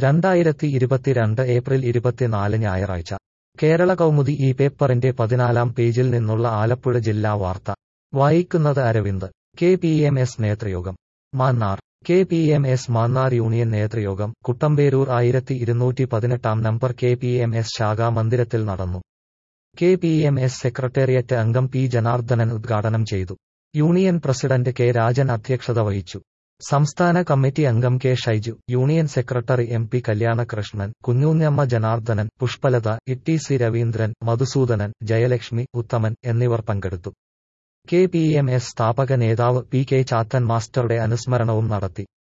രണ്ടായിരത്തി ഇരുപത്തിരണ്ട് ഏപ്രിൽ ഇരുപത്തിനാല് ഞായറാഴ്ച കേരള കൗമുദി ഈ പേപ്പറിന്റെ പതിനാലാം പേജിൽ നിന്നുള്ള ആലപ്പുഴ ജില്ലാ വാർത്ത വായിക്കുന്നത് Aravind K P M S നേതൃയോഗം Mannar K P M S Mannar union നേതൃയോഗം കുട്ടമ്പേരൂർ ആയിരത്തി ഇരുന്നൂറ്റി പതിനെട്ടാം number K P M S ശാഖാ മന്ദിരത്തിൽ നടന്നു K P M S secretariat അംഗം പി ജനാർദ്ദനൻ ഉദ്ഘാടനം ചെയ്തു യൂണിയൻ പ്രസിഡന്റ് കെ രാജൻ അധ്യക്ഷത വഹിച്ചു സംസ്ഥാന കമ്മിറ്റി അംഗം K Shaiju union secretary M P Kalyanakrishnan കുഞ്ഞൂഞ്ഞമ്മ ജനാർദ്ദനൻ പുഷ്പലത ഇട്ടി സി രവീന്ദ്രൻ മധുസൂദനൻ ജയലക്ഷ്മി ഉത്തമൻ എന്നിവർ പങ്കെടുത്തു കെ പി എം എസ് സ്ഥാപക നേതാവ് പി കെ ചാത്തൻ മാസ്റ്ററുടെ അനുസ്മരണവും നടത്തി